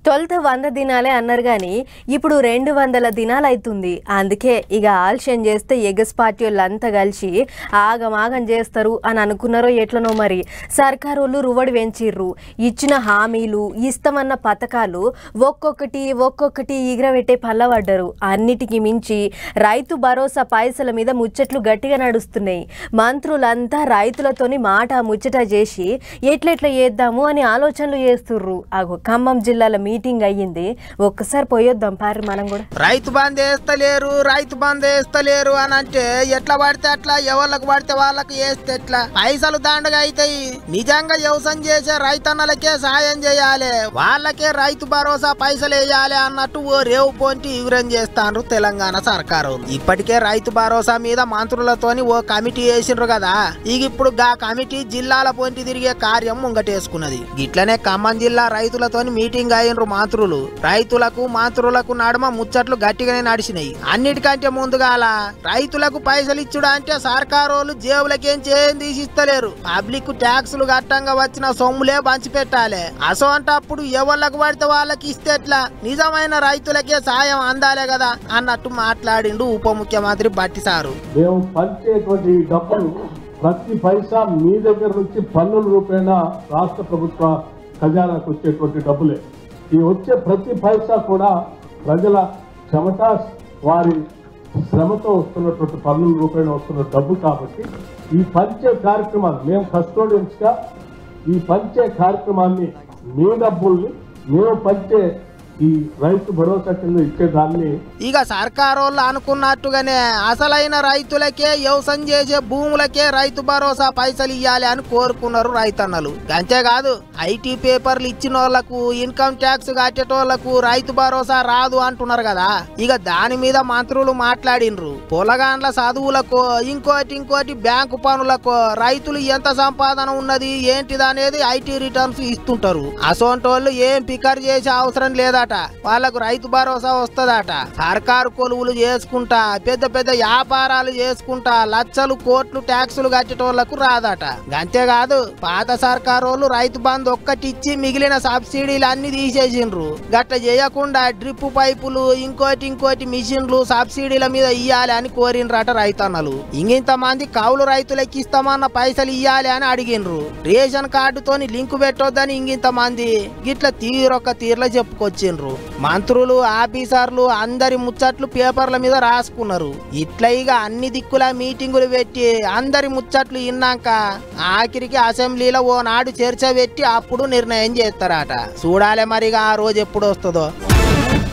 తొలుత వంద దినాలే అన్నారు కానీ ఇప్పుడు రెండు వందల దినాలు అవుతుంది అందుకే ఇక ఆలస్యం చేస్తే ఎగస్ పార్టీ వాళ్ళంతా కలిసి ఆగమాగం చేస్తారు అని అనుకున్నారో ఎట్లనో మరి సర్కారు వాళ్ళు రువడి పెంచిర్రు ఇచ్చిన హామీలు ఇస్తామన్న పథకాలు ఒక్కొక్కటి ఒక్కొక్కటి ఎగిరబెట్టే పల్లబడ్డరు అన్నిటికీ మించి రైతు భరోసా పైసల మీద ముచ్చట్లు గట్టిగా నడుస్తున్నాయి మంత్రులంతా రైతులతోని మాట ముచ్చట చేసి ఎట్లెట్లా చేద్దాము అని ఆలోచనలు చేస్తుర్రు అగో ఖమ్మం జిల్లాల మీటింగ్ అయ్యింది ఒక్కసారి పోయొద్దాం పారి మనం కూడా రైతు బంద్ వేస్తలేరు రైతు బంద్ వేస్తలేరు అని అంటే ఎట్లా పడితే అట్లా ఎవరికి పడితే వాళ్ళకి వేస్తే ఎట్లా పైసలు దండగా అవుతాయి నిజంగా వ్యవసాయం చేసే రైతన్నలకే సాయం చేయాలి వాళ్ళకే రైతు భరోసా పైసలు వేయాలి అన్నట్టు ఓ రేవు పొంటి ఇగురం చేస్తాండ్రు తెలంగాణ సర్కారు ఇప్పటికే రైతు భరోసా మీద మంత్రులతోని ఓ కమిటీ వేసిండ్రు కదా ఇక ఇప్పుడు గా కమిటీ జిల్లాల పొంటి తిరిగే కార్యం ముంగటేసుకున్నది ఇట్లనే ఖమ్మం జిల్లా రైతులతోని మీటింగ్ అయినరు మంత్రులు రైతులకు మంత్రులకు నడుమ ముచ్చట్లు గట్టిగానే నడిచినాయి అన్నిటికంటే ముందుగాల రైతులకు పైసలు ఇచ్చుడు అంటే సర్కారోళ్ళు జేబులకేం చేయం తీసిస్తలేరు పబ్లిక్ ట్యాక్సులు గట్టంగా వచ్చిన సొమ్ములే పంచిపెట్టాలి అసోంటప్పుడు ఎవళ్ళకు పడితే వాళ్ళకి ఇస్తే ఎట్లా నిజమైన రైతులకే సాయం అందాలే కదా అన్నట్టు మాట్లాడిండు ఉప ముఖ్యమంత్రి బట్టి సారు మేము పంచేటువంటి డబ్బులు ప్రతి పైసా మీ దగ్గర నుంచి పన్నుల రూపేణా రాష్ట్ర ప్రభుత్వ ఖజానాకు వచ్చేటువంటి డబ్బులే ఈ వచ్చే ప్రతి పైసా కూడా ప్రజల చెమట వారి శ్రమతో వస్తున్నటువంటి పన్నుల రూపేణా వస్తున్న డబ్బు కాబట్టి ఈ పంచే కార్యక్రమాలు మేము కస్టోడియన్స్గా ఈ పంచే కార్యక్రమాన్ని మీ డబ్బుల్ని మేము పంచే ఈ రైతు భరోసా కింద ఇచ్చేదాన్ని ఇక సర్కారోళ్ళు అనుకున్నట్టుగానే అసలైన రైతులకే వ్యవసాయం చేసే భూములకే రైతు భరోసా పైసలు ఇవ్వాలి అని కోరుకున్నారు రైతన్నలు అంతేకాదు ఐటీ పేపర్లు ఇచ్చిన వాళ్ళకు ఇన్కమ్ ట్యాక్స్ కట్టేటోళ్లకు రైతు భరోసా రాదు అంటున్నారు కదా ఇక దాని మీద మంత్రులు మాట్లాడినరు పొలగాండ్ల చదువులకు ఇంకోటి ఇంకోటి బ్యాంకు పనులకు రైతులు ఎంత సంపాదన ఉన్నది ఏంటిది అనేది ఐటీ రిటర్న్స్ ఇస్తుంటారు అసోంటోళ్ళు ఏం పికర్ చేసే అవసరం లేదట వాళ్ళకు రైతు భరోసా వస్తుందట సర్కారు కొలువులు చేసుకుంటా పెద్ద పెద్ద వ్యాపారాలు చేసుకుంటా లక్షలు కోట్లు ట్యాక్సులు కట్టేటోళ్లకు రాదట అంతేకాదు పాత సర్కారు వాళ్ళు రైతు బంధు ఒక్కటి ఇచ్చి మిగిలిన సబ్సిడీలు అన్ని తీసేసిండ్రు గట్ల చేయకుండా డ్రిప్ పైపులు ఇంకోటి ఇంకోటి మిషన్లు సబ్సిడీల మీద ఇయ్యాలి అని కోరిండ్రట రైతన్నలు ఇంగింత మంది కౌలు రైతులకి ఇస్తామన్న పైసలు ఇయ్యాలి అని అడిగిండ్రు రేషన్ కార్డుతోని లింకు పెట్టొద్దని ఇంగింత మంది గిట్ల తీరొక్క తీర్ల చెప్పుకొచ్చిండ్రు మంత్రులు ఆఫీసర్లు అందరి ముచ్చట్లు పేపర్ల మీద రాసుకున్నారు ఇట్లా ఇక అన్ని దిక్కుల మీటింగులు పెట్టి అందరి ముచ్చట్లు విన్నాక ఆఖరికి అసెంబ్లీలో ఓ నాడు చర్చ పెట్టి అప్పుడు నిర్ణయం చేస్తారట చూడాలి మరిగా ఆ రోజు ఎప్పుడు వస్తుందో